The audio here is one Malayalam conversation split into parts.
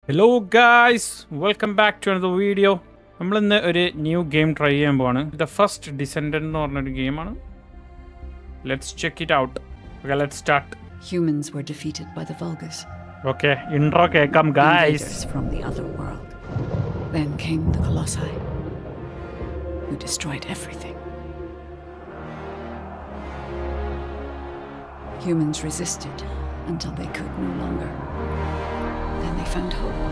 Hello guys welcome back to another video നമ്മളിന്ന് ഒരു ന്യൂ ഗെയിം ട്രൈ ചെയ്യാൻ പോവാണ് ദ ഫസ്റ്റ് ഡിസെൻഡൻ എന്ന് പറഞ്ഞൊരു ഗെയിമാണ് let's check it out okay let start Humans were defeated by the Vulgus, okay intro കേൾക്കാം guys invaders from the other world. Then came the Colossi, who destroyed everything. Humans resisted until they could no longer. Then they found hope.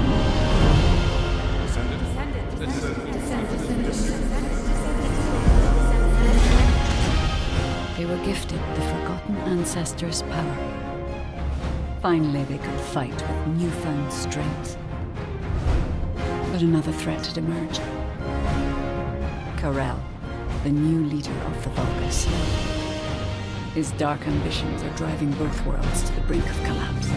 They were gifted the forgotten ancestors' power. Finally, they could fight with newfound strength. But another threat had emerged. Karel, the new leader of the Vulgus. His dark ambitions are driving both worlds to the brink of collapse.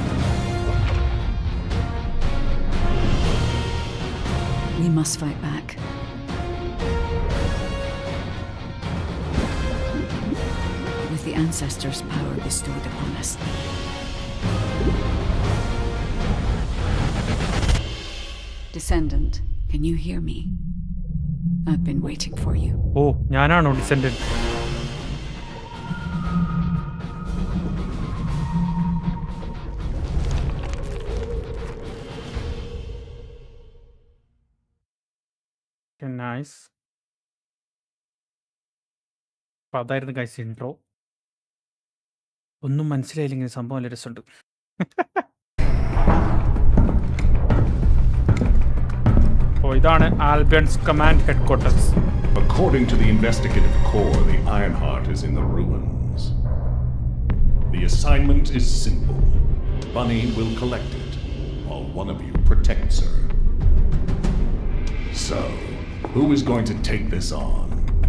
We must fight back. With the ancestors' power bestowed upon us. Descendant, can you hear me? I've been waiting for you. ഓ ഞാനാണോ ഡിസെൻഡൻ നൈസ് അപ്പം അതായിരുന്നു ഗൈസ് ഇൻട്രോ ഒന്നും മനസ്സിലായില്ലെങ്കിൽ സംഭവം നല്ല രസമുണ്ട് അപ്പോൾ ഇതാണ് Albion's command headquarters According to the investigative core, the Ironheart is in the ruins. The assignment is simple. Bunny will collect it, while one of you protects her. So, who is going to take this on?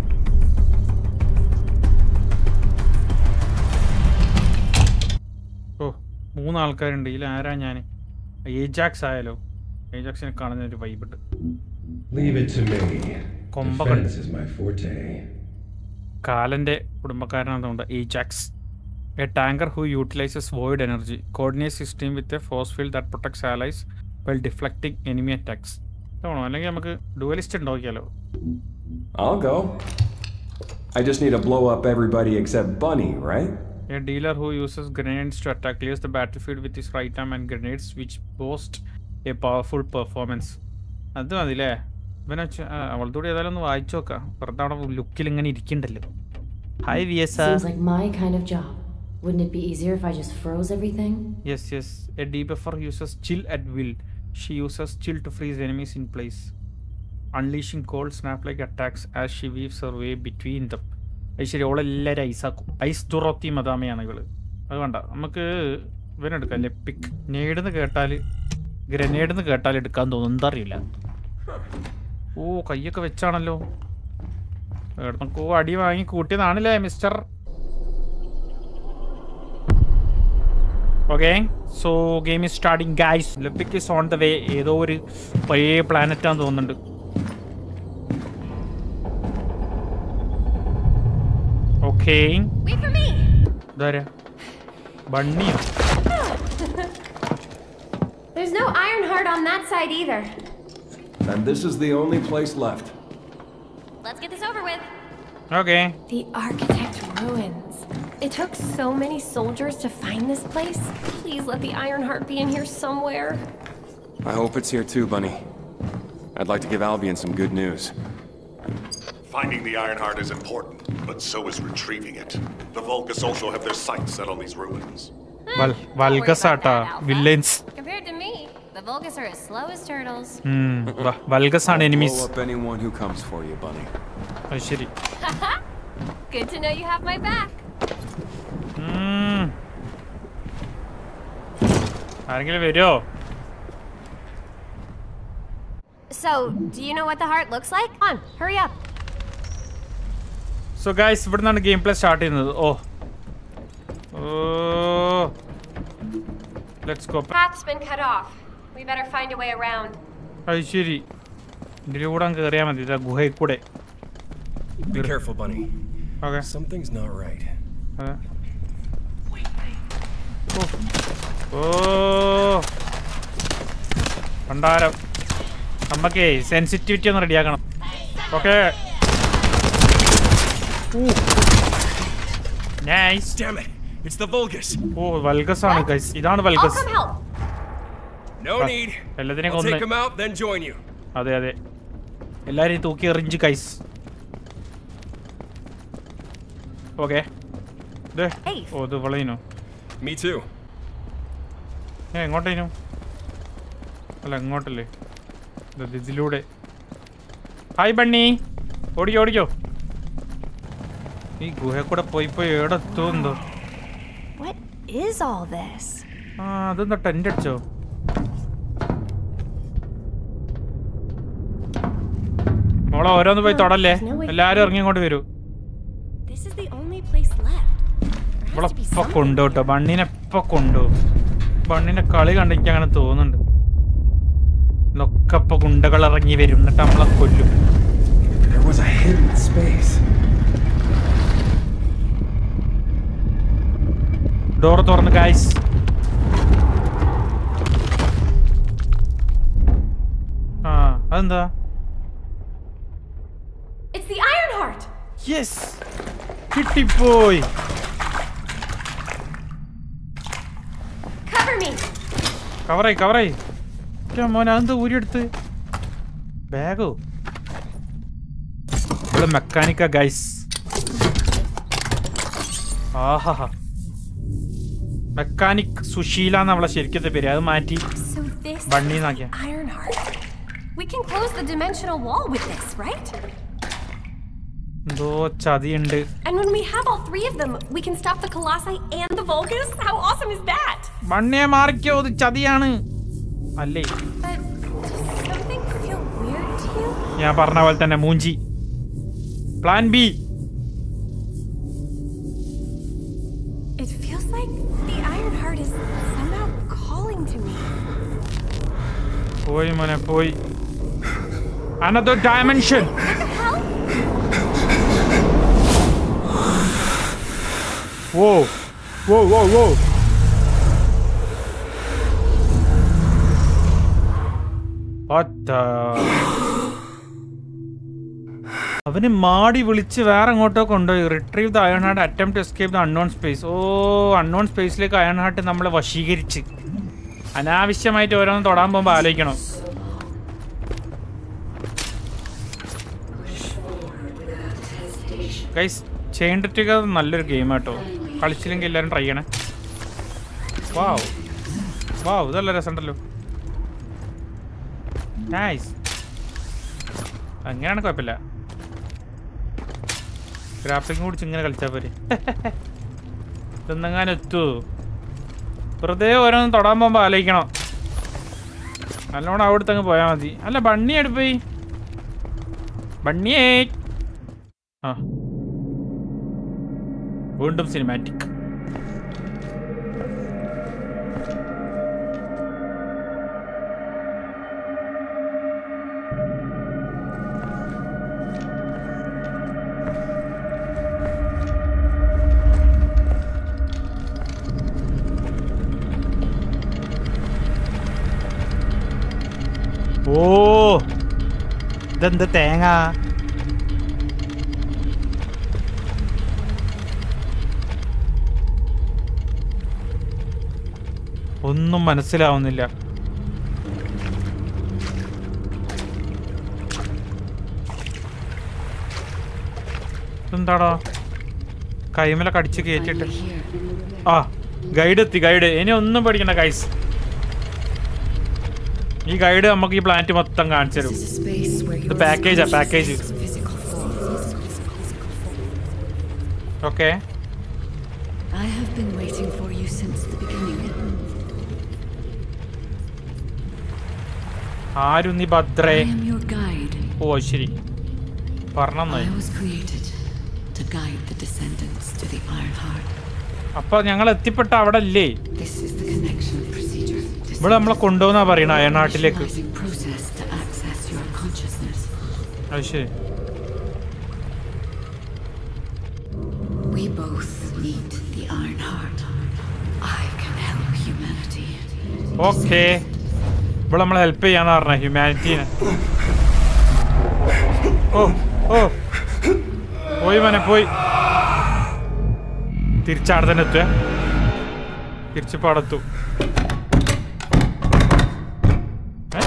ഓ മൂന്ന് ആൾക്കാരുണ്ട് ഇതിൽ ആരാ ഞാൻ ഏജാക്സ് ആയാലോ ഏജാക്സിനെ കാണുന്ന ഒരു വൈബുണ്ട് Leave it to me. കൊമ്പകൾ Defense is my forte. കാലന്റെ കുടുംബക്കാരനായതുകൊണ്ട് Ajax a tanker who utilises void energy coordinate system with a force field that protects allies well deflecting enemy attacks ഇതാണോ അല്ലെങ്കിൽ നമുക്ക് ഡുവലിസ്റ്റ് ഉണ്ടാക്കിയാലോ I'll go. I just need to blow up everybody except Bunny, right? A dealer who uses grenades to attack clears the battlefield with his right arm and grenades which post a powerful performance അത് മതില്ലേ ഇവനെ വെച്ച് അവളത്തോടെ കൂടി ഏതായാലും ഒന്ന് വായിച്ചു നോക്കാം വെറുതെ അവിടെ ലുക്കിൽ ഇങ്ങനെ ഇരിക്കണ്ടല്ലോ hi V S Seems like my kind of job. Wouldn't it be easier if I just froze everything? Yes, yes. A debuffer uses chill at will. She uses chill to freeze enemies in place, unleashing cold snap-like attacks as she weaves her way between them. അത് ശരി ഓളെല്ലാവരും ഐസാക്കും ഐസ് തുറത്തി മദാമയാണ് ഇവള് അത് വേണ്ട നമുക്ക് ഇവനെടുക്കാം ലെപ്പിക് നേടുന്ന് കേട്ടാൽ ഗ്രനേഡെന്ന് കേട്ടാൽ എടുക്കാൻ തോന്നും എന്താ അറിയില്ല ഓ കൈയൊക്കെ വെച്ചാണല്ലോ എവിടുന്നൊക്കെ അടി വാങ്ങി കൂട്ടിയതാണല്ലേ mister okay so game is starting guys Lepic is on the way ഏതോ ഒരു പഴയ പ്ലാനറ്റാന്ന് തോന്നുന്നുണ്ട് ഓക്കെ Wait for me! ഇതാരാ ബണ്ണിയോ There's no Iron Heart on that side either. And this is the only place left. Let's get this over with. Okay The Architect Ruins. It took so many soldiers to find this place. Please let the Iron Heart be in here somewhere. I hope it's here too, Bunny. I'd like to give Albion some good news. Finding the Ironheart is important, but so is retrieving it. The Vulgus also have their sights set on these ruins. വൽ വൽഗസാട്ടാ villains Compared to me, the Vulgus are as slow as turtles. Vulgus ആണ് Blow enemies up anyone who comes for you, Bunny. അത് ശരി Good to know you have my back. ഉം. ആരെങ്കിലും വരുമോ So, do you know what the heart looks like? Come on, hurry up. So guys ഇവിടെ നിന്നാണ് ഗെയിം പ്ലേ സ്റ്റാർട്ട് ചെയ്യുന്നത് ഓ ഓ let's go Path's been cut off. We better find a way around. അത് ശരി ഇതിൻ്റെ കൂടെ അങ്ങ് കയറിയാൽ മതി ഇതാ ഗുഹയിൽ കൂടെ Be careful, Bunny. Okay Something's not right. അതെ ഓ ഓ ഭണ്ഡാരം നമ്മക്കേ സെൻസിറ്റിവിറ്റി ഒന്ന് റെഡിയാക്കണം okay nice Damn it! It's the Vulgus. ഓ വൽഗസ് ആണ് ഗൈസ് ഇതാണ് I'll വൽഗസ് come help. No Ah, need. എല്ലാത്തിനെയും I'll take കൊന്ന് him out, then join you. അതെ അതെ എല്ലാരെയും തൂക്കി എറിഞ്ച് കൈസ് ഓക്കെ Hey. ഓ ഇത് വളയിനോ Me too. ഏ എങ്ങോട്ടേനു അല്ല എങ്ങോട്ടല്ലേ ഇത് ഇതിലൂടെ ഹായ് ബണ്ണി ഓടിക്കോ ഓടിക്കോ ഈ ഗുഹ കൂടെ പോയി പോയി എവിടെ എത്തുമെന്തോ What is all this? ആ അതെന്താ ടെൻ്റ് അടിച്ചോ മോളെ ഓരോന്ന് പോയി തൊടല്ലേ എല്ലാരും ഇറങ്ങി ഇങ്ങോട്ട് വരൂ This is the only place left. There has ഇവളെ to be ഇപ്പൊ some- കൊണ്ടു കേട്ടോ ബണ്ണിനെ ഇപ്പൊ കൊണ്ടു ബണ്ണിന്റെ കളി കണ്ടെനിക്ക് അങ്ങനെ തോന്നുന്നുണ്ട് ഇന്നൊക്കെ ഇപ്പൊ ഗുണ്ടകൾ ഇറങ്ങി വരും എന്നിട്ട് നമ്മളെ കൊല്ലും There was a hidden space. Door തുറന്ന് ഗായ്സ് ആ അതെന്താ It's the Iron Heart. Yes കിട്ടിപ്പോയി Cover me. കവറായി കവറായി മോനെ അതെന്താ ഊരിയെടുത്ത് ബാഗോ ഇവിടെ മെക്കാനിക്ക ഗൈസ് ആഹാ മെക്കാനിക് സുശീല എന്നവളെ ശരിക്കത്തെ പേര് അത് മാറ്റി So this Bunny is na the kya? Iron Heart. We can close the dimensional wall with this, right? എന്തോ ചതിയുണ്ട് And when we have all three of them, we can stop the Colossi and the Vulgus? How awesome is that? മണ്ണിയെ മാറിക്കോ ഇത് ചതിയാണ് അല്ലേ But does something feel weird to you? ഞാൻ പറഞ്ഞ പോലെ തന്നെ മൂഞ്ചി plan B It feels like the Iron Heart is somehow calling to me. പോയി മോനെ പോയി another dimension What the hell? വോ വോ വോ വോ അവന് മാടി വിളിച്ച് വേറെ എങ്ങോട്ടോ കൊണ്ടുപോയി retrieve the Iron Heart attempt to escape the unknown space ഓ അൺനോൺ സ്പേസിലേക്ക് അയൺ ഹാർട്ട് നമ്മളെ വശീകരിച്ച് അനാവശ്യമായിട്ട് ഓരോന്ന് തൊടാൻ പോകുമ്പോൾ ആലോചിക്കണം ഗൈസ് ചെയ്യേണ്ടിട്ട് നല്ലൊരു ഗെയിം കേട്ടോ കളിച്ചില്ലെങ്കിൽ എല്ലാവരും ട്രൈ ചെയ്യണേ വാവ് വാവ് ഇതല്ല രസമുണ്ടല്ലോ നൈസ് അങ്ങനെയാണ് കുഴപ്പമില്ല ഗ്രാഫിക്കും കൂടി ഇങ്ങനെ കളിച്ചാൽ പോരെ ഇതെന്നെങ്ങാനും എത്തൂ വെറുതെ ഓരോന്ന് തൊടാൻ പോകുമ്പോൾ ആലോചിക്കണം നല്ലോണം അവിടുത്തെ അങ്ങ് പോയാൽ മതി അല്ല ബണ്ണി എടുപ്പോയി ബണ്ണിയേ ആ വീണ്ടും സിനിമാറ്റിക് ഓ ഇതെന്ത് തേങ്ങ ഒന്നും മനസ്സിലാവുന്നില്ല എന്താടാ കൈമല കടിച്ച് കയറ്റിട്ട് ആ ഗൈഡ് എത്തി ഗൈഡ് ഇനി ഒന്നും പഠിക്കണ്ട ഗൈസ് ഈ ഗൈഡ് നമുക്ക് ഈ പ്ലാന്റ് മൊത്തം കാണിച്ചു തരും This is a space where The your package, a consciousness package. takes physical form. Okay I have been waiting for you since the beginning. ആരും നീ ഭദ്രേ I am your guide. ഓ ശരി പറഞ്ഞായി I was created to guide the descendants to the Iron Heart. അപ്പൊ ഞങ്ങൾ എത്തിപ്പെട്ട അവിടെ അല്ലേ This is the connection procedure. ഇവിടെ നമ്മളെ കൊണ്ടുപോകുന്നാ പറയണ അയനാട്ടിലേക്ക് Initializing process to access your consciousness. അത് ശരി We both need the Iron Heart. I can help humanity. Okay ഇവിടെ നമ്മളെ ഹെൽപ്പ് ചെയ്യാന്ന് പറഞ്ഞ ഹ്യൂമാനിറ്റീനെ ഓ ഓ പോയി മനെ പോയി തിരിച്ചാടെ തന്നെ എത്തുവേ തിരിച്ച് പാടത്തു ഏ?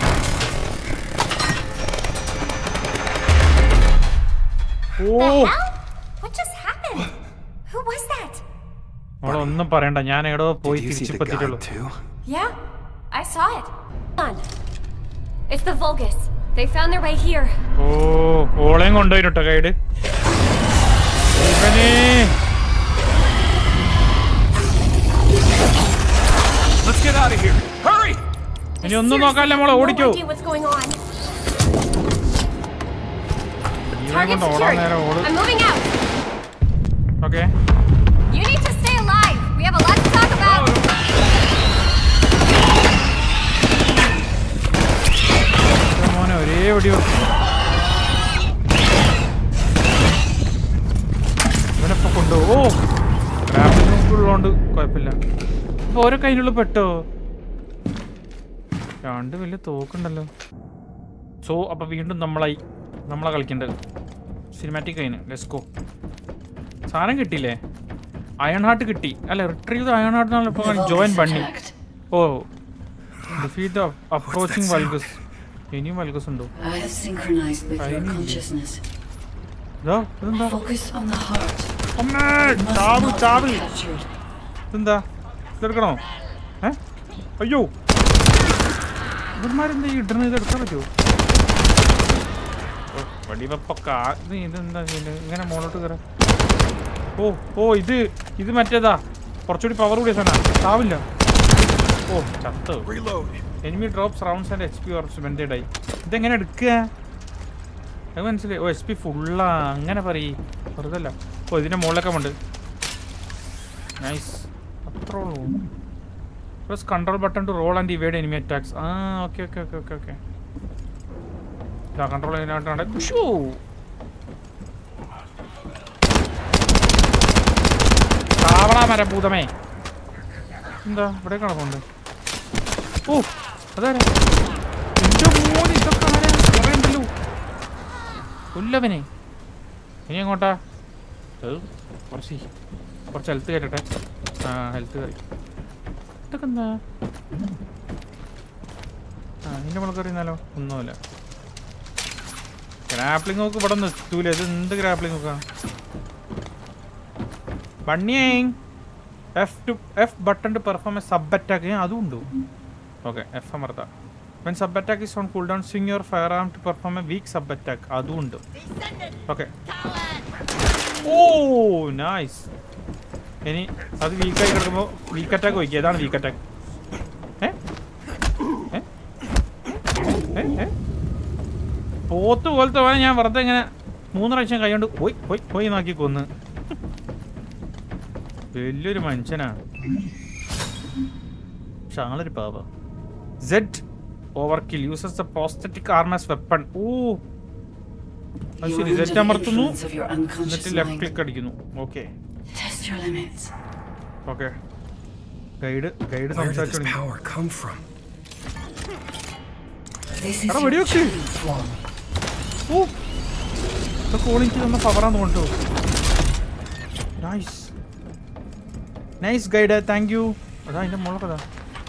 ഓ Hell? What just happened? Who was that? അവളൊന്നും പറയണ്ട ഞാൻ എടോ പോയി Did you see തിരിച്ചു the പറ്റിട്ടുള്ളൂ guide too? Yeah, I saw it. On. It's the Vulgus. They found their way here. ഓ ഓളെയും കൊണ്ടുപോയിട്ടോ ഗൈഡ് ഇവനെ Let's get out of here. Hurry! ഇനി ഒന്നും നോക്കാല്ലേ മോളെ No ഓടിക്കോ idea what's going on. ഇവനെ Target കൊണ്ട് ഓടാൻ secured. നേരം ഓട് I'm moving out. Okay You need to stay alive. We have a lot to talk about. മോനെ ഒരേ വെടി വെക്ക്. ഇവനെപ്പോ കൊണ്ടുപോകും ഓ ഗ്രാഫിക് ഉള്ളതുകൊണ്ട് കുഴപ്പമില്ല അപ്പൊ ഓരോ കയ്യിലുള്ള പെട്ടോ രണ്ട് വലിയ തോക്കുണ്ടല്ലോ സോ അപ്പൊ വീണ്ടും നമ്മളായി നമ്മളെ കളിക്കേണ്ടത് സിനിമാറ്റിക് കഴിഞ്ഞ് ലെസ്കോ സാധനം കിട്ടിയില്ലേ അയൺ ഹാർട്ട് കിട്ടി അല്ല റിട്രീവ് അയൺ ഹാർട്ട് എന്നാണ് The ഇപ്പോൾ ജോയിൻ Vulgus ബണ്ണി attacked. ഓ ഡിഫീറ്റ് ദ അപ്രോച്ചിങ് വൽഗസ് ഇനിയും വൽഗസ് ഉണ്ടോ I have synchronized with your Finally. consciousness. ഇതോ ഇതെന്താ Focus on the heart. അമ്മേ It must ചാവ് not ചാവ് be captured. ഇതെന്താ ഇതെടുക്കണോ ഏ അയ്യോ ഇവന്മാരെന്താ ഈ ഇടണ ഇത് എടുക്കാൻ പറ്റുമോ ഓ, വെടിവെപ്പൊക്കെ ആ- ഇത് ഇതെന്താ ഇത് ഇങ്ങനെ മുകളോട്ട് കയറാം ഓ ഓ ഇത് ഇത് മറ്റേതാ കുറച്ചുകൂടി പവർ കൂടിയ സാധനം ചാവില്ല ഓ ചത്ത് Reload. Enemy drops rounds and H P orbs ബെൻഡായി ഇതെങ്ങനെ എടുക്കുക അത് മനസ്സിലായി ഓ എച്ച് പി ഫുള്ളാ അങ്ങനെ പറയ് വെറുതെ അല്ല ഓ ഇതിന്റെ മുകളിലൊക്കെ ഉണ്ട് നൈസ് അത്രേ ഉള്ളൂ press control button to roll and evade enemy attacks ആ okay okay okay okay okay control ചെയ്യാനായിട്ടാണ് ഷൂ താവള മരഭൂതമേ എന്താ ഇവിടെ കിടപ്പുണ്ട് ഓ അതാരാ എന്റെ മോന് ഇതൊക്കെ ആരാ കുറെ ഉണ്ടല്ലോ കൊല്ലവനെ ഇനി എങ്ങോട്ടാ ഏ, കുറച്ച് കുറച്ച് ഹെൽത്ത് കയറ്റട്ടെ ആ ഹെൽത്ത് കയറി ഇതൊക്കെ എന്താ ആ ഇതിന്റെ മുളക് അറിയുന്നാലോ ഒന്നുമില്ല ഗ്രാപ്ലിംഗ് നോക്ക് ഇവിടെ നിന്ന് എത്തൂല ഇത് എന്ത് ഗ്രാപ്ലിംഗ് നോക്കാ ബണ്ണിയേ F to F button to perform a sub attack അതും ഉണ്ട് ഓക്കെ എഫ് അമർത്ത when sub attack is on cool down swing your firearm to perform a weak sub attack അതും ഉണ്ട് ഓക്കെ ഓ നൈസ് ഇനി അത് വീക്കായി കിടക്കുമ്പോൾ വീക്ക് അറ്റാക്ക് വയ്ക്കുക അതാണ് വീക്ക് അറ്റാക്ക് ഏ ഏ? ഏ? ഏ? പോത്ത് പോലത്തെ പോയാൽ ഞാൻ വെറുതെ ഇങ്ങനെ മൂന്ന് പ്രാവശ്യം കൈകൊണ്ട് പോയി പോയി പോയി നോക്കി കൊന്ന് വലിയൊരു മനുഷ്യനാണ് പക്ഷെ ആളൊരു പാപ സെഡ് overkill uses the prosthetic arms weapon ഓ അത് You ശരി are under സെറ്റ് the അമർത്തുന്നു influence of your unconscious എന്നിട്ട് ലെഫ്റ്റ് mind. ക്ലിക്ക് അടിക്കുന്നു okay Test your limits. Okay guide guide Where did this സംസാരിച്ചു power come from? This is Ara, your വെടിവെക്ക്. true form. ഓ ഇതൊക്കെ ഓളിക്ക് തന്ന പവറാന്ന് കൊണ്ടു nice nice guide thank you അതാ അതിന്റെ മുളകതാ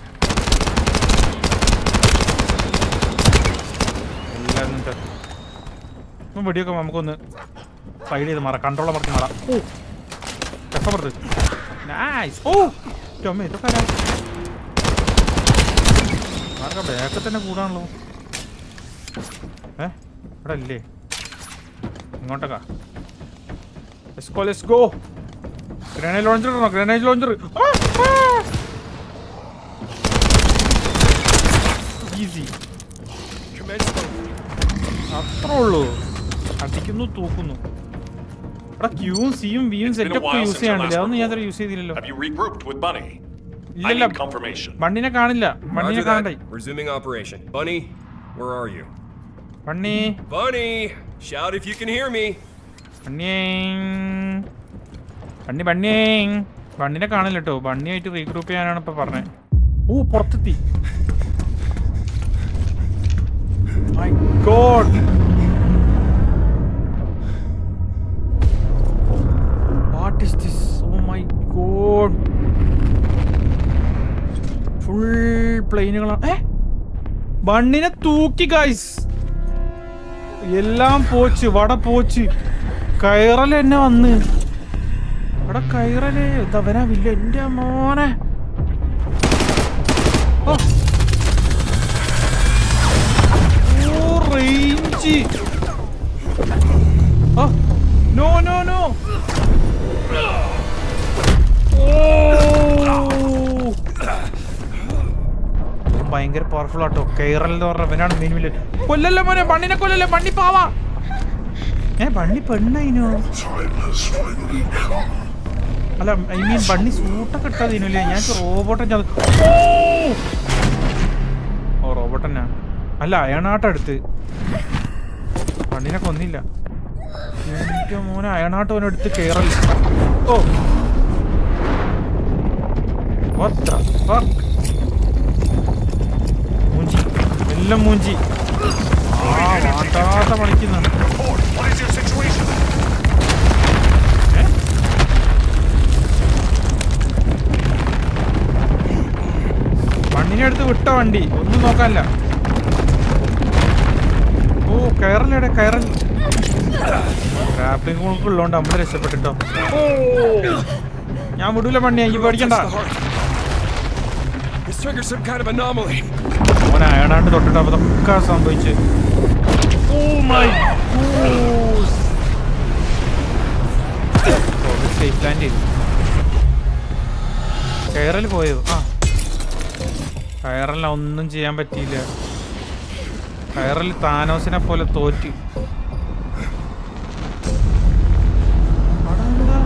എല്ലാവരും ചത്തു ഇപ്പം വെടിയൊക്കെ നമുക്കൊന്ന് സൈഡ് ചെയ്ത് മാറാം കൺട്രോൾ അമർത്തി മാറാം ഓ രസമർത്ത് നൈസ് ഓ ചുമ ഇതൊക്കെ ആരാ? ആർക്കാ ബാക്കിൽ തന്നെ കൂടാണല്ലോ ഏ ഇവിടെ ഇല്ലേ ഇങ്ങോട്ടേക്കാ let's go let's go grenade launcher ഇടണോ grenade launcher easy Commence the അത്രേ ഉള്ളൂ അടിക്കുന്നു തൂക്കുന്നു ഇവിടെ ക്യൂവും സിയും വിയും It's been a setup while use since ചെയ്യാണ്ടില്ല your last അതൊന്നും ഞാൻ report. യൂസ് ചെയ്തില്ലല്ലോ Have you regrouped with Bunny? I ഇല്ലല്ല need confirmation. ബണ്ണിനെ കാണില്ല ബണ്ണിനെ Roger that. കാണണ്ടായി Resuming operation. Bunny, where are you? Bunny Bunny! Shout if you can hear me. ബണ്ണിയേ ബണ്ണി ബണ്ണിയേ ബണ്ണിനെ കാണില്ല കേട്ടോ ബണ്ണിയായിട്ട് റീഗ്രൂപ്പ് ചെയ്യാനാണ് ഇപ്പൊ പറഞ്ഞത് ഓ പുറത്തെത്തി പ്ലെയിനുകളാണ് ഏ ബണ്ണിനെ തൂക്കി ഗൈസ് എല്ലാം പോച്ച് വട പോച്ച് കയറൽ എന്നെ വന്ന് ഇവിടെ കയറല് ഇതവനാ വില്ല എന്റെ മോനെ ഓ. ഓ റേഞ്ച് ഓ നോ നോ നോ ഓ ഭയങ്കര പവർഫുൾ ആട്ടോ കൈറൽ എന്ന് പറഞ്ഞ അവനാണ് മെയിൻ വില്ലൻ കൊല്ലല്ലേ മോനെ ബണ്ണിനെ കൊല്ലല്ലേ ബണ്ണി പാവാ ഏ ബണ്ണി പെണ്ണയിനോ അല്ല ഐ മീൻ ബണ്ണി സൂട്ടൊക്കെ ഇട്ടതിനല്ലേ ഞാൻ റോബോട്ടൻ ഓ റോബോട്ടനാ അല്ല അയണാട്ടടുത്ത് ബണ്ണിനെ കൊന്നില്ല എന്റെ മോനെ അയണാട്ടം അവനെടുത്ത് കയറൽ ഓ What the fuck? മൂഞ്ചി എല്ലാം മൂഞ്ചി ആ വാണ്ടാത്ത പണിക്കുന്നുണ്ട് Report. What is your situation? ഏ? മണ്ണിനെ അടുത്ത് വിട്ട വണ്ടി ഒന്നും നോക്കാനില്ല ഓ കയറല്ലേടെ കയറൽ ഗ്രാപ്ലിംഗ് ഉള്ളതുകൊണ്ട് നമ്മൾ രക്ഷപ്പെട്ടിട്ടോ ഓ ഞാൻ വിടൂല പണി എനിക്ക് പേടിക്കണ്ട This triggered some kind of anomaly. ഓൻ അയണാണ്ട് തൊട്ടിട്ട് അപ്പൊ ഇതൊക്കെ സംഭവിച്ച് ഓ മൈ സേഫ് ലാൻഡ് ചെയ്തു കയറൽ പോയത് ആ കയറലിന് ഒന്നും ചെയ്യാൻ പറ്റിയില്ല കയറൽ താനോസിനെ പോലെ തോറ്റ് അവിടെ എന്താ?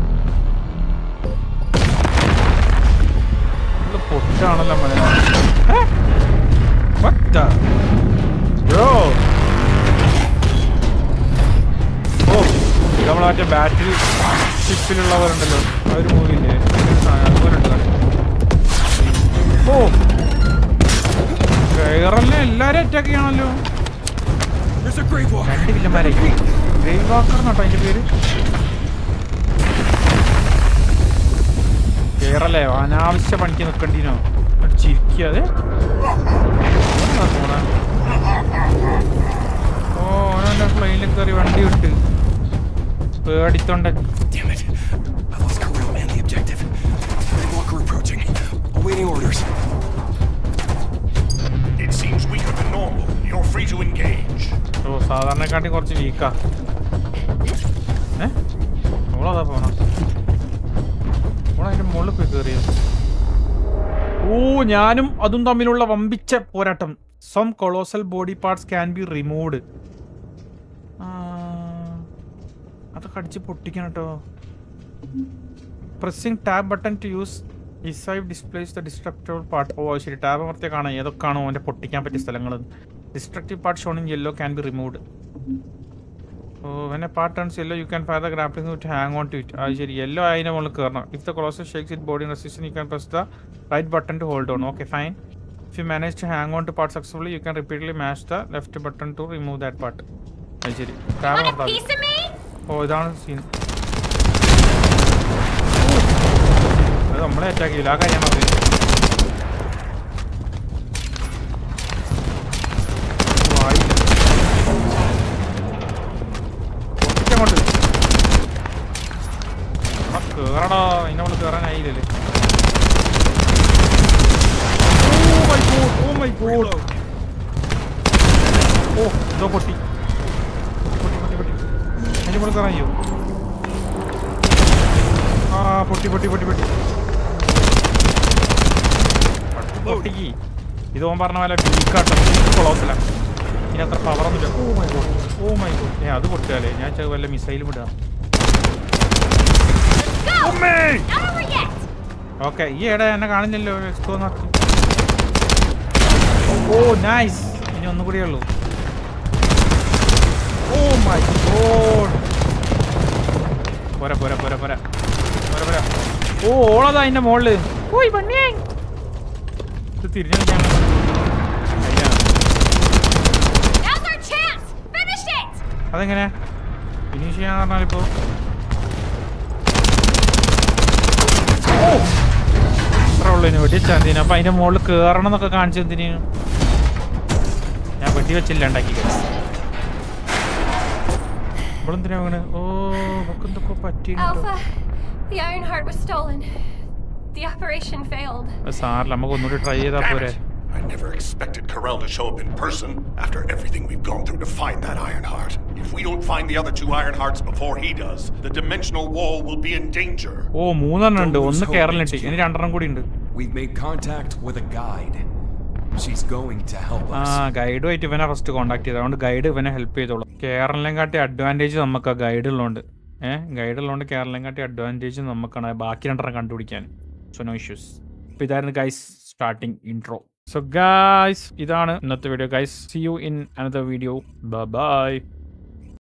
ഇത് പൊട്ടാണല്ലോ മലയാളം What the? Bro! ഓ ഇത് നമ്മളെ മറ്റേ ബാറ്ററി ഷിപ്പിലുള്ളവരുണ്ടല്ലോ ആ ഒരു മൂവിയില്ലേ അതുപോലെ ഉണ്ട് കളി. ഓ കയറല്ലേ എല്ലാരും അറ്റാക്ക് ചെയ്യണല്ലോ There's a grave walker. രണ്ട് വില്ലന്മാരെ ഗ്രേവ് വാക്കർ എന്നാട്ടോ അതിന്റെ പേര് കേറല്ലേ അനാവശ്യ പണിക്ക് നിക്കണ്ടിനോ ചിരിക്കാതെ ഓ ഓനെ പ്ലെയിനിൽ കയറി വണ്ടി വിട്ട് പേടിത്തൊണ്ടൻ Damn it. I lost Kirill and the objective. Grave walker approaching. Awaiting orders. It seems weaker than normal. You're free to engage. ഓ സാധാരണക്കാട്ടി കുറച്ച് വീക്കാ ഏ ഓളതാ പോണ ഓളതിന്റെ മുകളിൽ പോയി കയറിയത് ഓ ഞാനും അതും തമ്മിലുള്ള വമ്പിച്ച പോരാട്ടം some colossal body parts can be removed അതൊക്കെ അടിച്ച് പൊട്ടിക്കണം കേട്ടോ pressing tab button to use ഇസൈവ് ഡിസ്പ്ലേസ് ദ ഡിസ്ട്രക്റ്റീവ് പാർട്ട് ഓ ശരി ടാബ് അമർത്തിയ കാണാം ഏതൊക്കെയാണോ അവൻ്റെ പൊട്ടിക്കാൻ പറ്റിയ സ്ഥലങ്ങൾ destructive part shown in yellow can be removed ഓ when a part turns yellow you can fire the grappling with hang on to it അത് ശരി യെല്ലോ അതിൻ്റെ മുകളിൽ കയറണം if the closer shakes it body resistance you can press the right button to hold on okay fine if you manage to hang on to part successfully you can repeatedly match the left button to remove that part അത് ശരി ടാബ് Want a അമർത്താം piece of me? ഓ ഇതാണ് സീൻ അത് നമ്മളെ അറ്റാക്ക് ചെയ്യില്ല ആ കാര്യം മതി വായില്ല അങ്ങോട്ട് കേറടാ അതിന്റെ മുകളിൽ കേറാനായില്ലേ oh my god oh my god ഓ ഇതോ പൊട്ടി പൊട്ടി പൊട്ടി പൊട്ടി അതിന്റെ മുകളിൽ കയറാൻ ചെയ്യോ ആ പൊട്ടി പൊട്ടി പൊട്ടി പൊട്ടി പൊട്ടിക്ക് ഇത് ഓൻ പറഞ്ഞ പോലെ വീക്കാട്ടോ കൊളോത്തില്ല ഇനി അത്ര പവറൊന്നുമില്ല oh my god oh my god ഏ അത് പൊട്ടുകയല്ലേ ഞാൻ ചെ- വല്ല മിസൈൽ വിടുക Not over yet! ഓക്കെ ഈ ഇട എന്നെ കാണുന്നില്ലല്ലോ എക്സ്പോ നടത്തി ഓ നൈസ് ഇനി ഒന്നും കൂടിയേ ഉള്ളൂ ഓ മൈ ഗോഡ് പോരാ പോരാ പോരാ പോരാ പോരാ പോരാ ഓ ഓളതാ അതിന്റെ മോളില് ഓയ് പണിയേ ഇത് തിരിഞ്ഞു കളിക്കാൻ Now's our chance! Finish it! അതെങ്ങനെ ഫിനിഷ് ചെയ്യാന്ന് പറഞ്ഞാൽ ഇപ്പോ ഓ അത്രേ ഉള്ളൂ ഇനി വെടിവെച്ചാൽ എന്തിനു അപ്പൊ അതിന്റെ മുകളിൽ കേറണം എന്നൊക്കെ കാണിച്ചെന്തിനു ഞാൻ വെടിവെച്ചില്ല ഉണ്ടാക്കി ഇവളെന്തിനാ വീണ് ഓ നമുക്ക് എന്തൊക്കെ പറ്റിയിട്ടുണ്ടോ Alpha, the Iron Heart was stolen. The operation failed. അത് സാറില്ല നമുക്ക് ഒന്നുകൂടി ട്രൈ ചെയ്താൽ Damn പോരെ it! I never expected Corell to show up in person after everything we've gone through to find that Iron Heart. If we don't find the other two Iron Hearts before he does, the dimensional wall will be in danger. ഓ മൂന്നെണ്ണം ഉണ്ട് Don't lose ഒന്ന് hope, കേരളിട്ടി HQ. ഇനി രണ്ടെണ്ണം കൂടി ഉണ്ട് We've made contact with a guide. She's going to help ആ us. ഗൈഡുമായിട്ട് ഇവനെ ഫസ്റ്റ് കോൺടാക്ട് ചെയ്ത് അതുകൊണ്ട് ഗൈഡ് ഇവനെ ഹെൽപ്പ് ചെയ്തോളൂ കേരളം കാട്ടി അഡ്വാൻറ്റേജ് നമുക്ക് ആ ഗൈഡ് ഉള്ളതുകൊണ്ട് ഏഹ് ഗൈഡ് ഉള്ളതുകൊണ്ട് കേരളം കാട്ടി അഡ്വാൻറ്റേജ് നമുക്കാണ് ബാക്കി രണ്ടെണ്ണം കണ്ടുപിടിക്കാൻ സോ നോ ഇഷ്യൂസ് അപ്പോൾ ഇതായിരുന്നു guys starting intro so guys ഇതാണ് ഇന്നത്തെ video guys see you in another video by